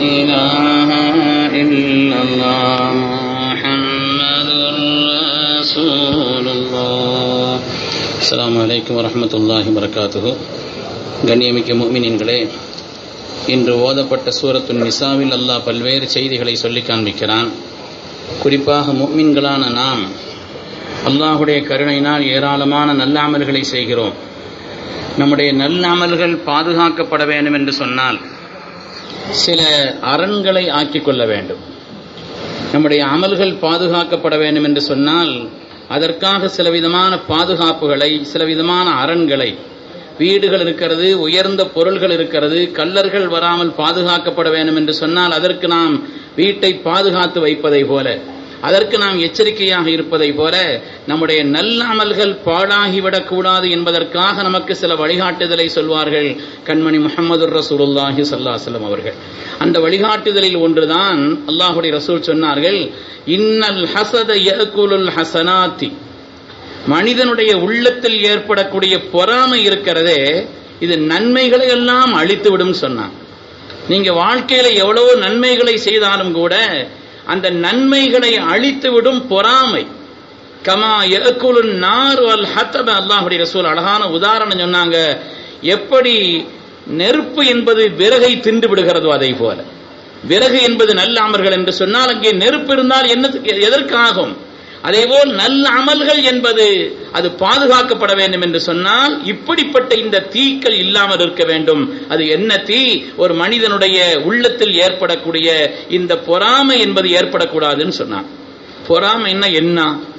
إله إلا الله محمد رسول الله السلام عليكم ورحمة الله وبركاته கண்ணியமிக்க முக்மினின்களே இன்று ஓதப்பட்ட சூரத்து நிசாவில் அல்லாஹ் பல்வேறு செய்திகளை சொல்லி காண்பிக்கிறான் குறிப்பாக முக்மின்களான நாம் அல்லாஹுடைய கருணையினால் ஏராளமான நல்ல அமல்களை செய்கிறோம் நம்முடைய நல்ல அமல்கள் பாதுகாக்கப்பட வேண்டும் என்று சொன்னால் சில அரண்களை ஆக்கிக் கொள்ள வேண்டும் நம்முடைய அமல்கள் பாதுகாக்கப்பட வேண்டும் என்று சொன்னால் அதற்காக சில விதமான பாதுகாப்புகளை சில விதமான அரண்களை வீடுகள் இருக்கிறது உயர்ந்த பொருள்கள் இருக்கிறது கல்லர்கள் வராமல் பாதுகாக்கப்பட வேண்டும் என்று சொன்னால் அதற்கு நாம் வீட்டை பாதுகாத்து வைப்பதை போல அதற்கு நாம் எச்சரிக்கையாக இருப்பதை போல நம்முடைய நல்ல அமல்கள் பாழாகிவிடக் கூடாது என்பதற்காக நமக்கு சில வழிகாட்டுதலை சொல்வார்கள் கண்மணி முகமது ரசூலுல்லாஹி சல்லாஹலம் அவர்கள் அந்த வழிகாட்டுதலில் ஒன்றுதான் அல்லாஹுடைய ரசூல் சொன்னார்கள் இன்னல் ஹசத யகுலுல் ஹசனாத்தி மனிதனுடைய உள்ளத்தில் ஏற்படக்கூடிய பொறாமை இருக்கிறதே இது நன்மைகளை எல்லாம் அழித்துவிடும் சொன்னான் நீங்க வாழ்க்கையில எவ்வளவு நன்மைகளை செய்தாலும் கூட அந்த நன்மைகளை அழித்துவிடும் பொறாமை கமா எகுலு நார் அல் ஹத்தப அல்லாஹுடைய ரசூல் அழகான உதாரணம் சொன்னாங்க எப்படி நெருப்பு என்பது விறகை தின்று விடுகிறதோ அதை போல விறகு என்பது நல்ல அமர்கள் என்று சொன்னால் அங்கே நெருப்பு இருந்தால் என்ன எதற்காகும் அதேபோல் நல்ல அமல்கள் என்பது அது பாதுகாக்கப்பட வேண்டும் என்று சொன்னால் இப்படிப்பட்ட இந்த தீக்கள் இல்லாமல் இருக்க வேண்டும் அது என்ன தீ ஒரு மனிதனுடைய உள்ளத்தில் ஏற்படக்கூடிய இந்த பொறாமை என்பது ஏற்படக்கூடாதுன்னு சொன்னான் பொறாமைன்னா என்ன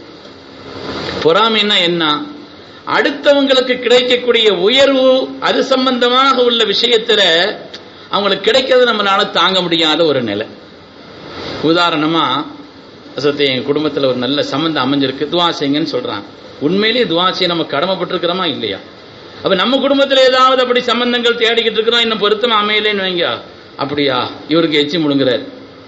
பொறாமைன்னா என்ன அடுத்தவங்களுக்கு கிடைக்கக்கூடிய உயர்வு அது சம்பந்தமாக உள்ள விஷயத்துல அவங்களுக்கு கிடைக்கிறது நம்மளால தாங்க முடியாத ஒரு நிலை உதாரணமா சத்தியம் எங்க குடும்பத்தில் ஒரு நல்ல சம்பந்தம் அமைஞ்சிருக்கு துவா செய்யுங்கன்னு சொல்றாங்க உண்மையிலேயே துவா செய்ய நம்ம கடமைப்பட்டிருக்கிறோமா இல்லையா அப்ப நம்ம குடும்பத்தில் ஏதாவது அப்படி சம்பந்தங்கள் தேடிக்கிட்டு இருக்கிறோம் இன்னும் பொருத்தமா அமையலேன்னு வைங்க அப்படியா இவருக்கு எச்சி முழுங்குறாரு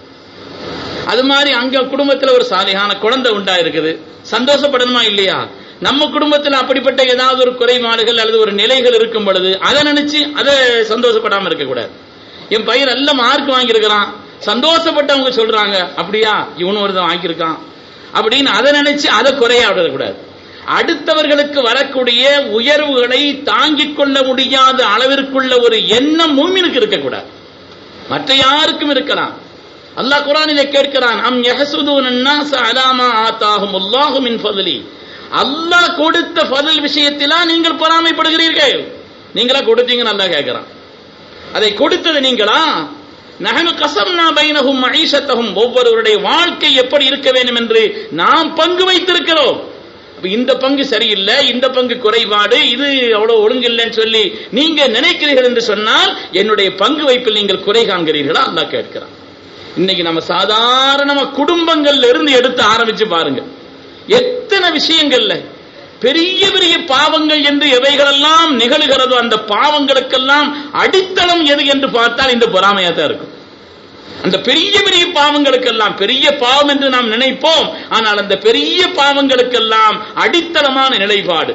அது மாதிரி அங்க குடும்பத்துல ஒரு சாலிகான குழந்தை உண்டா இருக்குது சந்தோஷப்படணுமா இல்லையா நம்ம குடும்பத்தில் அப்படிப்பட்ட ஏதாவது ஒரு குறைபாடுகள் அல்லது ஒரு நிலைகள் இருக்கும் பொழுது அதை நினைச்சு அதை சந்தோஷப்படாம இருக்கக்கூடாது என் பையன் நல்ல மார்க் வாங்கியிருக்கிறான் சந்தோஷப்பட்டவங்க சொல்றாங்க அப்படியா இவனும் ஒருத்தன் வாங்கியிருக்கான் அப்படின்னு அதை நினைச்சு அதை குறைய விடக்கூடாது அடுத்தவர்களுக்கு வரக்கூடிய உயர்வுகளை தாங்கிக் கொள்ள முடியாத அளவிற்குள்ள ஒரு எண்ணம் மூமினுக்கு இருக்கக்கூடாது மற்ற யாருக்கும் இருக்கலாம் அல்லாஹ் குரானிலே கேட்கிறான் அம் யஹசுதூன் அன்னாஸ அலாமா ஆத்தாஹும் அல்லாஹு மின் ஃபضலி அல்லாஹ் கொடுத்த ஃபضல் விஷயத்திலா நீங்கள் பொறாமைப்படுகிறீர்கள் நீங்களா கொடுத்தீங்க நல்லா கேட்கிறான் அதை கொடுத்தது நீங்களா நகனு கசம்னா பைனகும் மகிஷத்தகும் ஒவ்வொருவருடைய வாழ்க்கை எப்படி இருக்க வேண்டும் என்று நாம் பங்கு வைத்திருக்கிறோம் இந்த பங்கு சரியில்லை இந்த பங்கு குறைபாடு இது அவ்வளவு ஒழுங்கு இல்லைன்னு சொல்லி நீங்க நினைக்கிறீர்கள் என்று சொன்னால் என்னுடைய பங்கு வைப்பில் நீங்கள் குறை காண்கிறீர்களா அல்லா கேட்கிறான் இன்னைக்கு நம்ம சாதாரணமா குடும்பங்கள்ல இருந்து எடுத்து ஆரம்பிச்சு பாருங்க எத்தனை விஷயங்கள்ல பெரிய பெரிய பாவங்கள் என்று எவைகளெல்லாம் நிகழ்கிறதோ அந்த பாவங்களுக்கெல்லாம் அடித்தளம் எது என்று பார்த்தால் இந்த பொறாமையா தான் இருக்கும் அந்த பெரிய பெரிய பாவங்களுக்கெல்லாம் பெரிய பாவம் என்று நாம் நினைப்போம் ஆனால் அந்த பெரிய பாவங்களுக்கெல்லாம் அடித்தளமான நிலைப்பாடு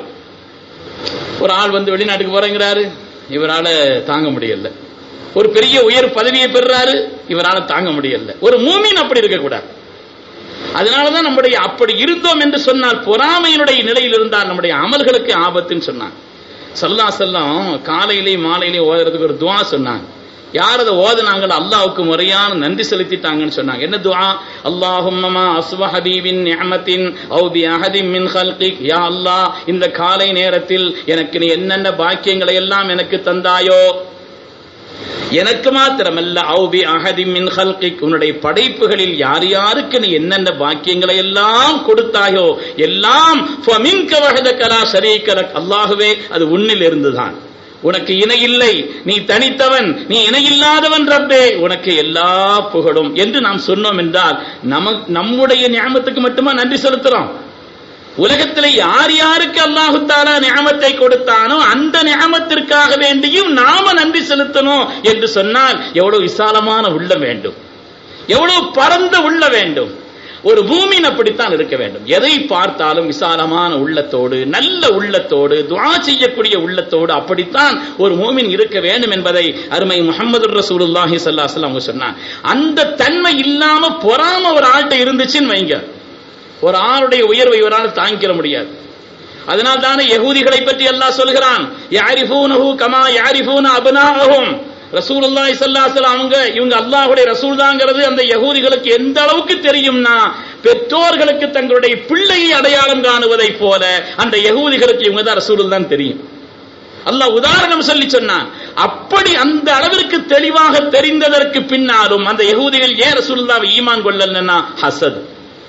ஒரு ஆள் வந்து வெளிநாட்டுக்கு போறேங்கிறாரு இவரால தாங்க முடியல ஒரு பெரிய உயர் பதவியை பெறுறாரு இவரால தாங்க முடியல ஒரு மூமின் அப்படி இருக்கக்கூடாது அதனாலதான் நம்முடைய அப்படி இருந்தோம் என்று சொன்னால் பொறாமையினுடைய நிலையில் இருந்தால் நம்முடைய அமல்களுக்கு ஆபத்துன்னு சொன்னாங்க சல்லா செல்லம் காலையிலேயும் மாலையிலேயும் ஓதுறதுக்கு ஒரு துவா சொன்னாங்க யார் அதை ஓதுனாங்களோ அல்லாவுக்கு முறையான நன்றி செலுத்திட்டாங்கன்னு சொன்னாங்க என்ன துவா அல்லாஹும்மமா அஸ்வ ஹபீபின் நியமத்தின் ஔ பி அஹதின் மின் ஹல்கிக் யா அல்லாஹ் இந்த காலை நேரத்தில் எனக்கு நீ என்னென்ன பாக்கியங்களை எல்லாம் எனக்கு தந்தாயோ எனக்கு மாத்திரமல்ல அவுபி அகதி மின் ஹல்கிக் உன்னுடைய படைப்புகளில் யார் யாருக்கு நீ என்னென்ன பாக்கியங்களை எல்லாம் கொடுத்தாயோ எல்லாம் கலா ஷரீக்கலக் அல்லாகவே அது உன்னில் இருந்துதான் உனக்கு இணை இல்லை நீ தனித்தவன் நீ இணையில்லாதவன் ரப்பே உனக்கு எல்லா புகழும் என்று நாம் சொன்னோம் என்றால் நமக்கு நம்முடைய ஞாபகத்துக்கு மட்டுமா நன்றி செலுத்துறோம் உலகத்தில் யார் யாருக்கு அல்லாஹு தாலா நியமத்தை கொடுத்தானோ அந்த நியமத்திற்காக வேண்டியும் நாம நன்றி செலுத்தணும் என்று சொன்னால் எவ்வளவு விசாலமான உள்ள வேண்டும் எவ்வளவு பரந்த உள்ள வேண்டும் ஒரு பூமியின் அப்படித்தான் இருக்க வேண்டும் எதை பார்த்தாலும் விசாலமான உள்ளத்தோடு நல்ல உள்ளத்தோடு துவா செய்யக்கூடிய உள்ளத்தோடு அப்படித்தான் ஒரு மூமின் இருக்க வேண்டும் என்பதை அருமை முகமது ரசூலுல்லாஹி ஸல்லல்லாஹு அவங்க சொன்னாங்க அந்த தன்மை இல்லாம பொறாம ஒரு ஆள்கிட்ட இருந்துச்சுன்னு வைங்க ஒரு ஆளுடைய உயர்வை ஒரு ஆள் தாங்கிக்கிற முடியாது அதனால் தானே யகூதிகளை பற்றி அல்லாஹ் சொல்கிறான் யாரிஃபூனஹு கமா யாரிஃபூன அப்னாஅஹும் ரசூலுல்லாஹி ஸல்லல்லாஹு அலைஹி வஸல்லம் அவங்க இவங்க அல்லாஹ்வுடைய ரசூல் தாங்கிறது அந்த யகூதிகளுக்கு எந்த அளவுக்கு தெரியும்னா பெற்றோர்களுக்கு தங்களுடைய பிள்ளையை அடையாளம் காணுவதைப் போல அந்த யகூதிகளுக்கு இவங்க தான் ரசூல் தான் தெரியும் அல்லாஹ் உதாரணம் சொல்லி சொன்னான் அப்படி அந்த அளவிற்கு தெளிவாக தெரிந்ததற்கு பின்னாலும் அந்த யகூதிகள் ஏன் ரசூலுல்லாவை ஈமான் கொள்ளலன்னா ஹசத்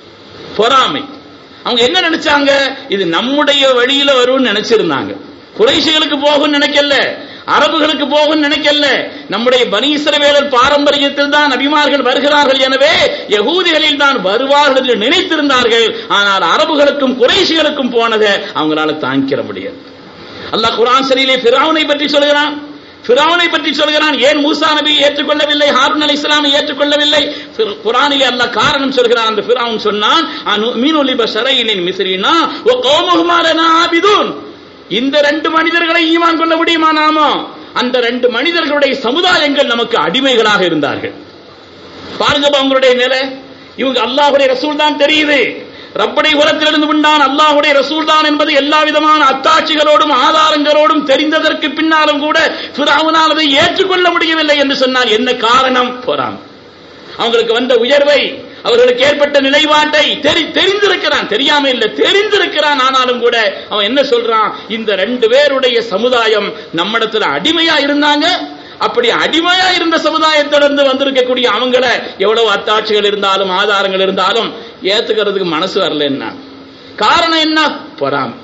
பொறாமை அவங்க என்ன நினைச்சாங்க இது நம்முடைய வழியில வரும்னு நினைச்சிருந்தாங்க குறைசிகளுக்கு போகும் நினைக்கல அரபுகளுக்கு போகும் நினைக்கல நம்முடைய பனீஸ்வரவேலர் பாரம்பரியத்தில் தான் நபிமார்கள் வருகிறார்கள் எனவே யகூதிகளில் தான் வருவார்கள் என்று நினைத்திருந்தார்கள் ஆனால் அரபுகளுக்கும் குறைசிகளுக்கும் போனதை அவங்களால தாங்கிக்கிற முடியாது அல்லாஹ் குரான் சரியிலே பிராவுனை பற்றி சொல்கிறான் பிராவுனை பற்றி சொல்கிறான் ஏன் மூசா நபி ஏற்றுக்கொள்ளவில்லை ஹாரூன் அலி இஸ்லாமை ஏற்றுக்கொள்ளவில்லை குரானிலே அல்லாஹ் காரணம் சொல்கிறான் அந்த பிராவுன் சொன்னான் மீனுலி பஷரையினின் மிஸ்ரினா ஓ கௌமுகுமாரனா ஆபிதூன் இந்த ரெண்டு மனிதர்களை ஈமான் கொள்ள முடியுமா நாமோ அந்த ரெண்டு மனிதர்களுடைய சமுதாயங்கள் நமக்கு அடிமைகளாக இருந்தார்கள் பாருங்க அவங்களுடைய நிலை இவங்க அல்லாஹுடைய ரசூல் தான் தெரியுது ரப்படை உலகத்திலிருந்து உண்டான் அல்லாஹுடைய ரசூல் தான் என்பது எல்லா விதமான அத்தாட்சிகளோடும் ஆதாரங்களோடும் தெரிந்ததற்கு பின்னாலும் கூட பிராவனால் அதை ஏற்றுக்கொள்ள முடியவில்லை என்று சொன்னால் என்ன காரணம் பொறாம் அவங்களுக்கு வந்த உயர்வை அவர்களுக்கு ஏற்பட்ட நிலைப்பாட்டை தெரி தெரிந்திருக்கிறான் தெரியாம இல்ல தெரிந்திருக்கிறான் ஆனாலும் கூட அவன் என்ன சொல்றான் இந்த ரெண்டு பேருடைய சமுதாயம் நம்மிடத்துல அடிமையா இருந்தாங்க அப்படி அடிமையா இருந்த சமுதாயத்திலிருந்து வந்திருக்கக்கூடிய அவங்கள எவ்வளவு அத்தாட்சிகள் இருந்தாலும் ஆதாரங்கள் இருந்தாலும் ஏத்துக்கிறதுக்கு மனசு வரல என்ன காரணம் என்ன பொறாம்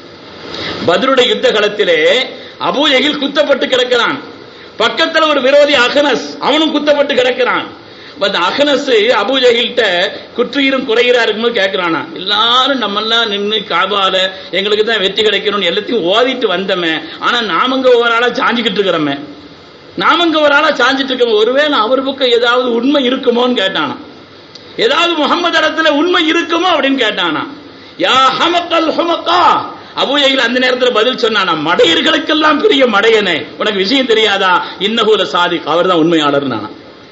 பதிலுடைய யுத்த களத்திலே அபூஜகில் குத்தப்பட்டு கிடக்கிறான் பக்கத்துல ஒரு விரோதி அகனஸ் அவனும் குத்தப்பட்டு கிடக்கிறான் அந்த அகனஸ் அபூஜகில்கிட்ட குற்றுயிரும் குறைகிறா இருக்கும்போது கேட்கிறானா எல்லாரும் நம்ம எல்லாம் நின்று காபால எங்களுக்கு தான் வெற்றி கிடைக்கணும்னு எல்லாத்தையும் ஓதிட்டு வந்தமே ஆனா நாமங்க ஒரு ஆளா சாஞ்சிக்கிட்டு இருக்கிறோமே நாமங்க ஒரு ஆளா சாஞ்சிட்டு இருக்கோம் ஒருவேளை அவர் பக்கம் ஏதாவது உண்மை இருக்குமோன்னு கேட்டானா ஏதாவது முகமது இடத்துல உண்மை இருக்குமோ அப்படின்னு கேட்டானா யா ஹமக்கல் ஹுமக்கா அபூஜையில் அந்த நேரத்தில் பதில் சொன்னானா மடையர்களுக்கெல்லாம் பெரிய மடையனே உனக்கு விஷயம் தெரியாதா இன்னகூல சாதிக் அவர் தான் உண்மையாளர் நானா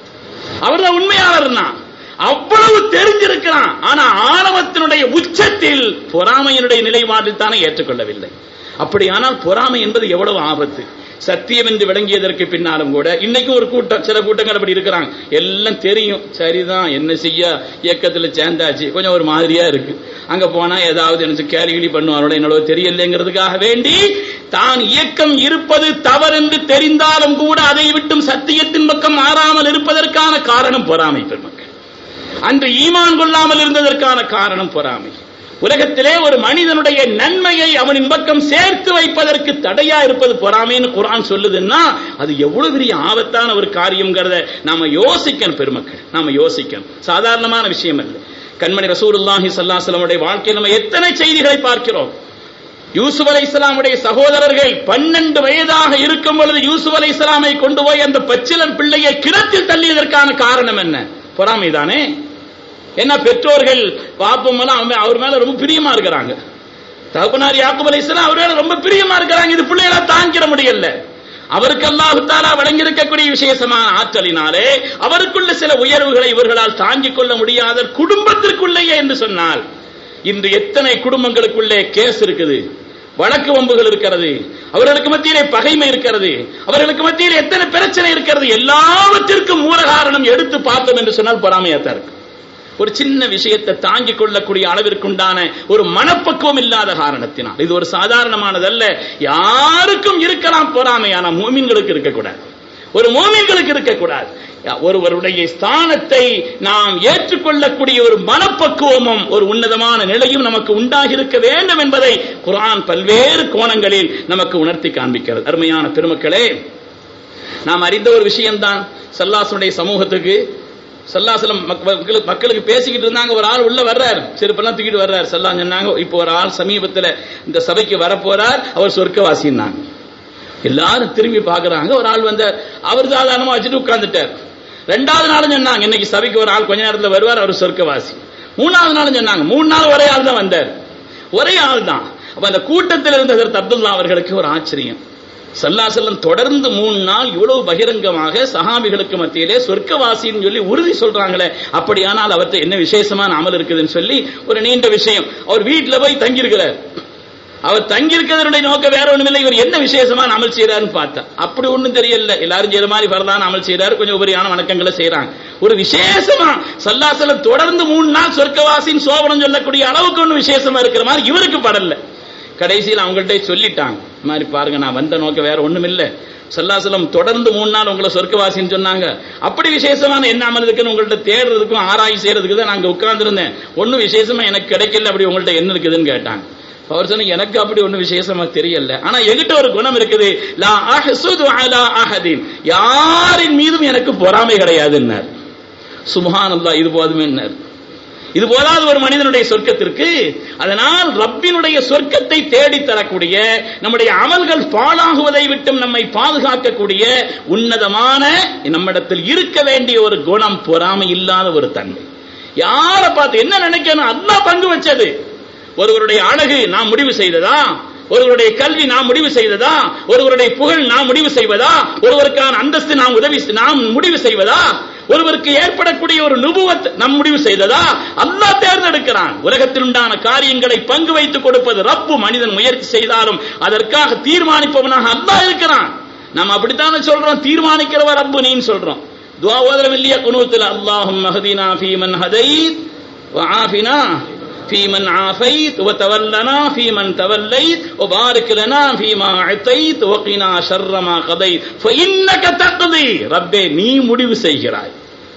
அவர் தான் உண்மையாளர்னா அவ்வளவு தெரிஞ்சிருக்கிறான் ஆனா ஆணவத்தினுடைய உச்சத்தில் பொறாமையினுடைய நிலைப்பாட்டில் தானே ஏற்றுக்கொள்ளவில்லை அப்படியானால் பொறாமை என்பது எவ்வளவு ஆபத்து சத்தியம் என்று விளங்கியதற்கு பின்னாலும் கூட இன்னைக்கு ஒரு கூட்டம் சில கூட்டங்கள் அப்படி இருக்கிறாங்க எல்லாம் தெரியும் சரிதான் என்ன செய்ய இயக்கத்துல சேர்ந்தாச்சு கொஞ்சம் ஒரு மாதிரியா இருக்கு அங்க போனா ஏதாவது எனக்கு கேள்வி பண்ணுவாரோட என்னோட தெரியலைங்கிறதுக்காக வேண்டி தான் இயக்கம் இருப்பது தவறென்று தெரிந்தாலும் கூட அதை விட்டும் சத்தியத்தின் பக்கம் மாறாமல் இருப்பதற்கான காரணம் பொறாமை பெருமக்கள் அன்று ஈமான் கொள்ளாமல் இருந்ததற்கான காரணம் பொறாமை உலகத்திலே ஒரு மனிதனுடைய நன்மையை அவனின் பக்கம் சேர்த்து வைப்பதற்கு தடையா இருப்பது பொறாமைன்னு குரான் சொல்லுதுன்னா அது எவ்வளவு பெரிய ஆபத்தான ஒரு காரியம்ங்கிறத நாம யோசிக்கணும் பெருமக்கள் நாம யோசிக்கணும் சாதாரணமான விஷயம் அல்ல கண்மணி ரசூலுல்லாஹி சல்லாஹலமுடைய வாழ்க்கையில் நம்ம எத்தனை செய்திகளை பார்க்கிறோம் யூசுப் அலை இஸ்லாமுடைய சகோதரர்கள் பன்னெண்டு வயதாக இருக்கும் பொழுது யூசுப் அலை இஸ்லாமை கொண்டு போய் அந்த பச்சிலன் பிள்ளையை கிணத்தில் தள்ளியதற்கான காரணம் என்ன பொறாமை தானே என்ன பெற்றோர்கள் பாப்பம் எல்லாம் அவர் மேல ரொம்ப பிரியமா இருக்கிறாங்க தகப்பனார் யாக்குப் அலை இஸ்லாம் அவர் மேல ரொம்ப பிரியமா இருக்கிறாங்க இது பிள்ளைகள தாங்கிட முடியல அவருக்கு அல்லாஹு தாலா வழங்கியிருக்கக்கூடிய விசேஷமான ஆற்றலினாலே அவருக்குள்ள சில உயர்வுகளை இவர்களால் தாங்கிக் கொள்ள முடியாத குடும்பத்திற்குள்ளேயே என்று சொன்னால் இன்று எத்தனை குடும்பங்களுக்குள்ளே கேஸ் இருக்குது வழக்கு வம்புகள் இருக்கிறது அவர்களுக்கு மத்தியிலே பகைமை இருக்கிறது அவர்களுக்கு மத்தியில் எத்தனை பிரச்சனை இருக்கிறது எல்லாவற்றிற்கும் மூல காரணம் எடுத்து பார்த்தோம் என்று சொன்னால் பொறாமையாத்தான் இருக்கு ஒரு சின்ன விஷயத்தை தாங்கிக் கொள்ளக்கூடிய அளவிற்குண்டான ஒரு மனப்பக்குவம் இல்லாத காரணத்தினால் இது ஒரு சாதாரணமானதல்ல யாருக்கும் இருக்கலாம் பொறாமை ஆனா மூமின்களுக்கு இருக்கக்கூடாது ஒரு மோமின்களுக்கு இருக்கக்கூடாது ஒருவருடைய ஸ்தானத்தை நாம் ஏற்றுக்கொள்ளக்கூடிய ஒரு மனப்பக்குவமும் ஒரு உன்னதமான நிலையும் நமக்கு உண்டாகி இருக்க வேண்டும் என்பதை குரான் பல்வேறு கோணங்களில் நமக்கு உணர்த்தி காண்பிக்கிறது அருமையான பெருமக்களே நாம் அறிந்த ஒரு விஷயம்தான் சல்லாசனுடைய சமூகத்துக்கு சல்லாசலம் மக்களுக்கு மக்களுக்கு பேசிக்கிட்டு இருந்தாங்க ஒரு ஆள் உள்ள வர்றார் செருப்பெல்லாம் தூக்கிட்டு வர்றார் சல்லாம் சொன்னாங்க இப்போ ஒரு ஆள் சமீபத்தில் இந்த சபைக்கு வரப்போறார் அவர் சொர்க்கவாசின்னாங்க எல்லாரும் திரும்பி பாக்குறாங்க ஒரு ஆள் வந்தார் அவர் சாதாரணமா வச்சுட்டு உட்கார்ந்துட்டார் ரெண்டாவது நாளும் சொன்னாங்க இன்னைக்கு சபைக்கு ஒரு ஆள் கொஞ்ச நேரத்தில் வருவார் அவர் சொர்க்கவாசி மூணாவது நாள் சொன்னாங்க மூணு நாள் ஒரே ஆள் தான் வந்தார் ஒரே ஆள் தான் அப்ப அந்த கூட்டத்தில் இருந்த ஹஜரத் அப்துல்லா அவர்களுக்கு ஒரு ஆச்சரியம் சல்லா செல்லம் தொடர்ந்து மூணு நாள் இவ்வளவு பகிரங்கமாக சஹாபிகளுக்கு மத்தியிலே சொர்க்கவாசின்னு சொல்லி உறுதி சொல்றாங்களே அப்படியானால் அவர்கிட்ட என்ன விசேஷமான அமல் இருக்குதுன்னு சொல்லி ஒரு நீண்ட விஷயம் அவர் வீட்டில் போய் தங்கியிருக்கிறார் அவர் தங்கியிருக்கிறதுடைய நோக்கம் வேற ஒண்ணும் இல்லை இவர் என்ன விசேஷமான அமல் செய்யறாருன்னு பார்த்தா அப்படி ஒண்ணும் தெரியல எல்லாரும் செய்யற மாதிரி பரதான அமல் செய்யறாரு கொஞ்சம் உபரியான வணக்கங்களை செய்யறாங்க ஒரு விசேஷமா சல்லாசலம் தொடர்ந்து மூணு நாள் சொர்க்கவாசின் சோபனம் சொல்லக்கூடிய அளவுக்கு ஒண்ணு விசேஷமா இருக்கிற மாதிரி இவருக்கு படல கடைசியில் அவங்கள்ட்ட சொல்லிட்டாங்க இந்த மாதிரி பாருங்க நான் வந்த நோக்கம் வேற ஒண்ணும் இல்ல சல்லாசலம் தொடர்ந்து மூணு நாள் உங்களை சொர்க்கவாசின்னு சொன்னாங்க அப்படி விசேஷமான என்ன அமல் இருக்குன்னு உங்கள்ட்ட தேடுறதுக்கும் ஆராய்ச்சி செய்யறதுக்கு தான் நாங்க உட்கார்ந்துருந்தேன் ஒன்னும் விசேஷமா எனக்கு கிடைக்கல அப்படி உங்கள்ட்ட என்ன இருக்குதுன்னு கேட்டாங்க அவர் சொன்ன எனக்கு அப்படி ஒண்ணு விசேஷமா தெரியல ஆனா எகிட்ட ஒரு குணம் இருக்குது லா அஹ்சுது அலா அஹதின் யாரின் மீதும் எனக்கு பொறாமை கிடையாதுன்னார் சுபஹானல்லாஹ் இது போதுமேன்னார் இது போதாது ஒரு மனிதனுடைய சொர்க்கத்திற்கு அதனால் ரப்பினுடைய சொர்க்கத்தை தேடி தரக்கூடிய நம்முடைய அமல்கள் பாழாகுவதை விட்டும் நம்மை பாதுகாக்கக்கூடிய உன்னதமான நம்மிடத்தில் இருக்க வேண்டிய ஒரு குணம் பொறாமை இல்லாத ஒரு தன்மை யாரை பார்த்து என்ன நினைக்கணும் அல்லாஹ் பங்கு வச்சது ஒருவருடைய அழகு நாம் முடிவு செய்ததா ஒருவருடைய கல்வி நாம் முடிவு செய்ததா ஒருவருடைய புகழ் நாம் முடிவு செய்வதா ஒருவருக்கான அந்தஸ்து நாம் உதவி நாம் முடிவு செய்வதா ஒருவருக்கு ஏற்படக்கூடிய ஒரு நுபுவத் நம் முடிவு செய்ததா அல்லாஹ் தேர்ந்தெடுக்கிறான் உலகத்தில் உண்டான காரியங்களை பங்கு வைத்துக் கொடுப்பது ரப்பு மனிதன் முயற்சி செய்தாலும் அதற்காக தீர்மானிப்பவனாக அல்லாஹ் இருக்கிறான் நம்ம அப்படித்தானே சொல்றோம் தீர்மானிக்கிறவர் ரப்பு நீன்னு சொல்றோம் துவா ஓதுறம் இல்லையா குனூத்துல அல்லாஹும் மஹதீனா ஃபீமன் ஹதைத் وعافنا فيمن عافيت وتولنا فيمن توليت وبارك لنا فيما اعطيت وقنا شر ما قضيت فإنك تقضي ربே நீ முடிவு செய்கிறாய்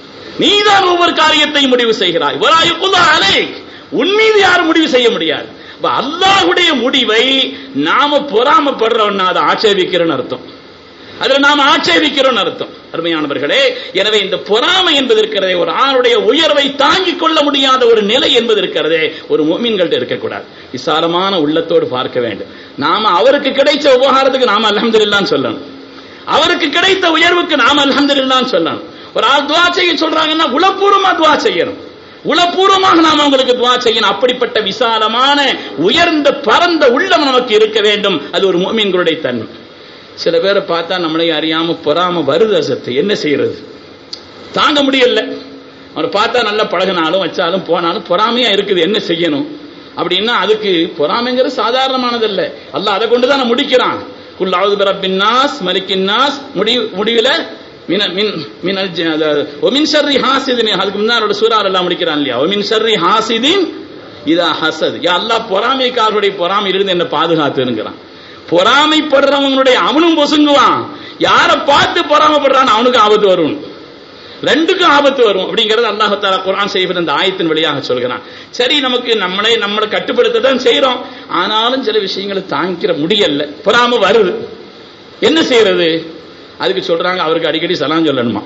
நீதான் ஒவ்வொரு காரியத்தை முடிவு செய்கிறாய் ولا يقضى عليك உன் மீது யாரும் முடிவு செய்ய முடியாது அப்ப அல்லாஹ்வுடைய முடிவை நாம பொறாமப்படுறோம்னா அதை ஆட்சேபிக்கிறோம்னு அர்த்தம் அதுல நாம ஆட்சேபிக்கிறோம் அர்த்தம் அருமையானவர்களே எனவே இந்த பொறாமை என்பது இருக்கிறதே ஒரு ஆணுடைய உயர்வை தாங்கிக் கொள்ள முடியாத ஒரு நிலை என்பது இருக்கிறதே ஒரு மோமீன்கள்ட்ட இருக்கக்கூடாது விசாலமான உள்ளத்தோடு பார்க்க வேண்டும் நாம அவருக்கு கிடைச்ச உபகாரத்துக்கு நாம அல்ஹம்துலில்லான்னு சொல்லணும் அவருக்கு கிடைத்த உயர்வுக்கு நாம அல்ஹம்துலில்லான்னு சொல்லணும் ஒரு ஆள் துவா செய்ய சொல்றாங்கன்னா உளப்பூர்வமா துவா செய்யணும் உளப்பூர்வமாக நாம் அவங்களுக்கு துவா செய்யணும் அப்படிப்பட்ட விசாலமான உயர்ந்த பரந்த உள்ளம் நமக்கு இருக்க வேண்டும் அது ஒரு மோமீன்களுடைய தன்மை சில பேரை பார்த்தா நம்மளே அறியாம பொறாம வருது அசத்து என்ன செய்யறது தாங்க முடியல அவரை பார்த்தா நல்லா பழகினாலும் வச்சாலும் போனாலும் பொறாமையா இருக்குது என்ன செய்யணும் அப்படின்னா அதுக்கு பொறாமைங்கிறது சாதாரணமானதல்ல அல்லாஹ் அதை கொண்டு தான் முடிக்கிறான் குல்லாவது பிரபின் நாஸ் மலிக்கின் நாஸ் முடிவு முடிவில் மின மின் மினல் ஜ- அதாவது, ஒமின் ஷர்ரி ஹாசிதின் அதுக்கு முன்னாடி சூறார் எல்லாம் முடிக்கிறான் இல்லையா ஒமின் ஷர்ரி ஹாசிதின் இதா ஹசத் யா அல்லாஹ் பொறாமைக்காரருடைய பொறாமை இருந்து என்ன பாதுகாத்துங்கிறான் பொறாமைப்படுறவங்களுடைய அவனும் பொசுங்குவான் யாரை பார்த்து பொறாமைப்படுறான் அவனுக்கு ஆபத்து வரும் ரெண்டுக்கும் ஆபத்து வரும் அப்படிங்கறது அல்லாஹால குரான் செய்கிற இந்த ஆயத்தின் வழியாக சொல்கிறான் சரி நமக்கு நம்மளே நம்மளை கட்டுப்படுத்த தான் செய்யறோம் ஆனாலும் சில விஷயங்களை தாங்கிக்கிற முடியல பொறாம வருது என்ன செய்யறது அதுக்கு சொல்றாங்க அவருக்கு அடிக்கடி சலாம் சொல்லணுமா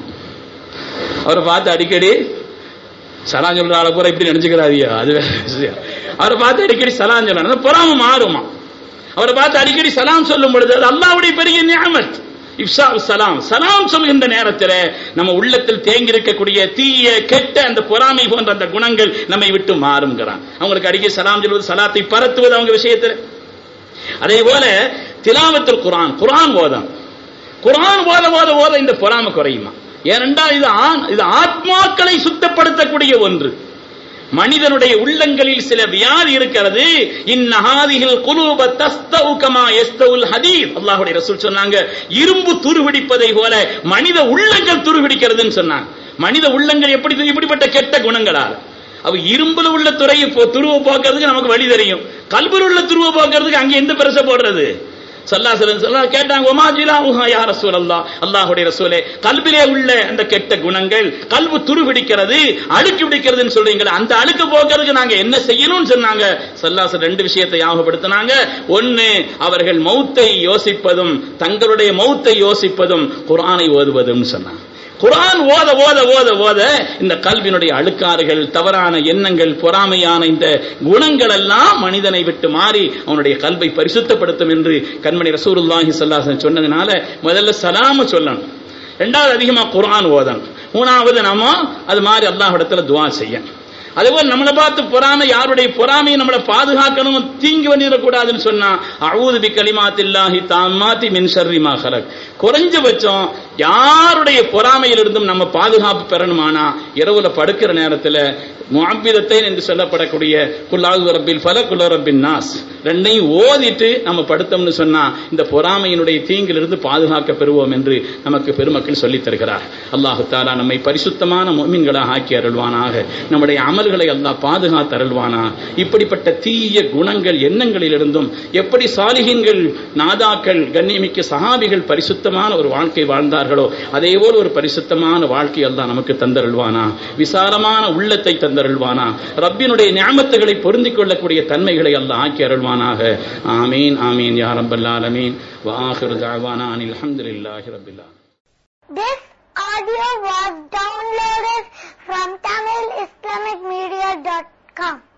அவரை பார்த்து அடிக்கடி சலாம் சொல்ற ஆளை பூரா இப்படி நினைச்சுக்கிறாதியா அது வேற விஷயம் அவரை பார்த்து அடிக்கடி சலாம் சொல்லணும் அந்த பொறாம மாறுமா அவரை பார்த்து அடிக்கடி சலாம் சொல்லும் பொழுது அது அல்லாஹ்வுடைய பெரிய நியாமத் இப்சா சலாம் சலாம் சொல்கின்ற நேரத்தில் நம்ம உள்ளத்தில் தேங்கி இருக்கக்கூடிய தீய கெட்ட அந்த பொறாமை போன்ற அந்த குணங்கள் நம்மை விட்டு மாறுங்கிறான் அவங்களுக்கு அடிக்கடி சலாம் சொல்வது சலாத்தை பரத்துவது அவங்க விஷயத்தில் அதே போல திலாவத்தில் குரான் குரான் ஓதம் குரான் ஓத ஓத ஓத இந்த பொறாமை குறையுமா ஏனென்றால் இது ஆண் இது ஆத்மாக்களை சுத்தப்படுத்தக்கூடிய ஒன்று மனிதனுடைய உள்ளங்களில் சில வியாதி இருக்கிறது இந்நஹாதிகள் குலூப தஸ்தவு கமா எஸ்தவுல் ஹதீத் அல்லாஹ்வுடைய ரசூல் சொன்னாங்க இரும்பு துருபிடிப்பதை போல மனித உள்ளங்கள் துருபிடிக்கிறதுன்னு சொன்னாங்க மனித உள்ளங்கள் எப்படி இப்படிப்பட்ட கெட்ட குணங்களால் அவ இரும்புல உள்ள துறையை போ- துருவ போக்குறதுக்கு நமக்கு வழி தெரியும் கல்புல உள்ள துருவ போக்குறதுக்கு அங்க எந்த பெருசை போடுறது சல்லா சொல்ல கேட்டாங்க ஒமா ஜிலாவுஹா யா ரசூல் அல்லாஹ் அல்லாஹ்வுடைய ரசூலே கல்பிலே உள்ள அந்த கெட்ட குணங்கள் கல்பு துரு பிடிக்கிறது அழுக்கு பிடிக்கிறதுன்னு சொல்றீங்களே அந்த அழுக்கு போக்குறதுக்கு நாங்க என்ன செய்யணும்னு சொன்னாங்க சல்லாசர் ரெண்டு விஷயத்தை ஞாபகப்படுத்தினாங்க ஒன்னு அவர்கள் மௌத்தை யோசிப்பதும் தங்களுடைய மௌத்தை யோசிப்பதும் குர்ஆனை ஓதுவதும் சொன்னாங்க குர்ஆன் ஓத ஓத ஓத ஓத இந்த கல்வினுடைய அழுக்காறுகள் தவறான எண்ணங்கள் பொறாமையான இந்த குணங்கள் எல்லாம் மனிதனை விட்டு மாறி அவனுடைய கல்வை பரிசுத்தப்படுத்தும் என்று கண்மணி ரசூலுல்லாஹி ஸல்லல்லாஹு அலைஹி சொன்னதுனால முதல்ல சலாம சொல்லணும் ரெண்டாவது அதிகமா குர்ஆன் ஓதணும் மூணாவது நாம அது மாதிரி அல்லாஹ்விடத்துல துஆ செய்யணும் அதுபோல் நம்மளை பார்த்து பொறாமை யாருடைய பொறாமையை நம்மளை பாதுகாக்கணும் தீங்கு பண்ணிடக்கூடாதுன்னு சொன்னா அவுது பி கலிமாத்தில்லாஹி தாமாத்தி மின் ஷர்ரி மா ஹலக் குறைஞ்சபட்சம் யாருடைய பொறாமையிலிருந்தும் நம்ம பாதுகாப்பு பெறணுமானா இரவுல படுக்கிற நேரத்துல முஅப்பிதத்தை என்று சொல்லப்படக்கூடிய குல்லாஹு ரப்பில் ஃபல குல்ல ரப்பின் நாஸ் ரெண்டையும் ஓதிட்டு நம்ம படுத்தோம்னு சொன்னா இந்த பொறாமையினுடைய தீங்கிலிருந்து பாதுகாக்க பெறுவோம் என்று நமக்கு பெருமக்கள் சொல்லித் தருகிறார் அல்லாஹு தாலா நம்மை பரிசுத்தமான முஃமின்களாக ஆக்கி அருள்வானாக நம்முடைய அமல்களை அல்லாஹ் பாதுகாத்து அருள்வானா இப்படிப்பட்ட தீய குணங்கள் எண்ணங்களிலிருந்தும் எப்படி சாலிகின்கள் நாதாக்கள் கண்ணியமிக்க சஹாபிகள் பரிசுத்தமான ஒரு வாழ்க்கை வாழ்ந்தார்களோ அதேபோல் ஒரு பரிசுத்தமான வாழ்க்கை அல்லாஹ் நமக்கு தந்தருள்வானா விசாலமான உள்ளத்தை தந்தருள்வானா ரப்பினுடைய ஞாபகத்துகளை பொருந்திக் கொள்ளக்கூடிய தன்மைகளை அல்லாஹ் ஆக்கி அருள்வானாக ஆமீன் ஆமீன் யா ரப்பல் ஆலமீன் வாஹிரு தஅவானா அனில் ஹம்துலில்லாஹி ரப்பில் ஆலமீன் This audio was downloaded from TamilIslamicMedia.com.